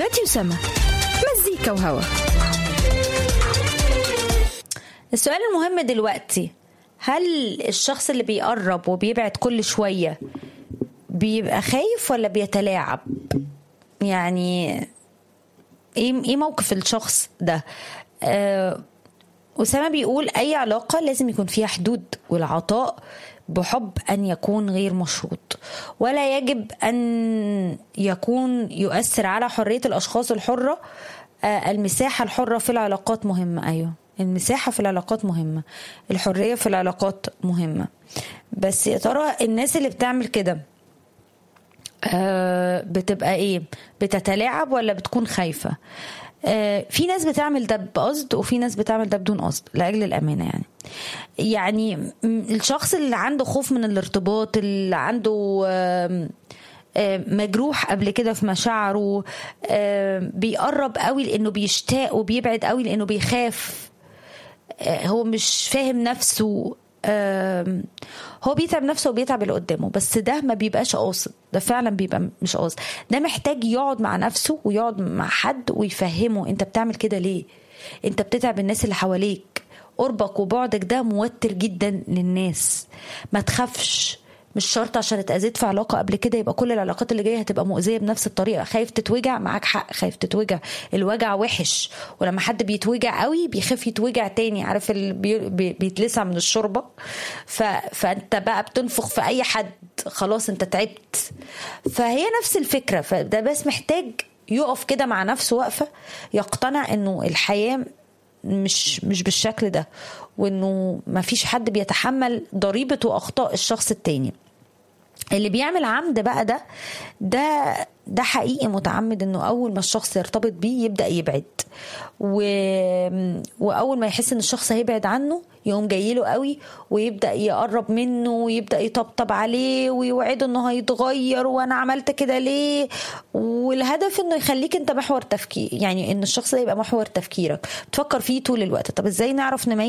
راديو سما مزيكا وهوا السؤال المهم دلوقتي هل الشخص اللي بيقرب وبيبعد كل شوية بيبقى خايف ولا بيتلاعب يعني ايه ايه موقف الشخص ده آه أسامة بيقول أي علاقة لازم يكون فيها حدود والعطاء بحب أن يكون غير مشروط ولا يجب أن يكون يؤثر على حرية الأشخاص الحرة آه المساحة الحرة في العلاقات مهمة أيوه المساحة في العلاقات مهمة الحرية في العلاقات مهمة بس يا ترى الناس اللي بتعمل كده آه بتبقى ايه بتتلاعب ولا بتكون خايفة آه في ناس بتعمل ده بقصد وفي ناس بتعمل ده بدون قصد لاجل الامانه يعني يعني الشخص اللي عنده خوف من الارتباط اللي عنده آه مجروح قبل كده في مشاعره بيقرب قوي لانه بيشتاق وبيبعد قوي لانه بيخاف هو مش فاهم نفسه هو بيتعب نفسه وبيتعب اللي قدامه بس ده ما بيبقاش قاصد ده فعلا بيبقى مش قاصد ده محتاج يقعد مع نفسه ويقعد مع حد ويفهمه انت بتعمل كده ليه انت بتتعب الناس اللي حواليك قربك وبعدك ده موتر جدا للناس ما تخافش مش شرط عشان اتأذيت في علاقة قبل كده يبقى كل العلاقات اللي جاية هتبقى مؤذية بنفس الطريقة خايف تتوجع معاك حق خايف تتوجع الوجع وحش ولما حد بيتوجع قوي بيخاف يتوجع تاني عارف اللي بي... بي... بيتلسع من الشوربة ف... فانت بقى بتنفخ في اي حد خلاص انت تعبت فهي نفس الفكرة فده بس محتاج يقف كده مع نفسه وقفة يقتنع انه الحياة مش مش بالشكل ده وانه ما فيش حد بيتحمل ضريبه واخطاء الشخص التاني اللي بيعمل عمد بقى ده ده ده حقيقي متعمد انه اول ما الشخص يرتبط بيه يبدا يبعد و... واول ما يحس ان الشخص هيبعد عنه يقوم جاي له قوي ويبدا يقرب منه ويبدا يطبطب عليه ويوعده انه هيتغير وانا عملت كده ليه والهدف انه يخليك انت محور تفكير يعني ان الشخص ده يبقى محور تفكيرك بتفكر فيه طول الوقت طب ازاي نعرف نميز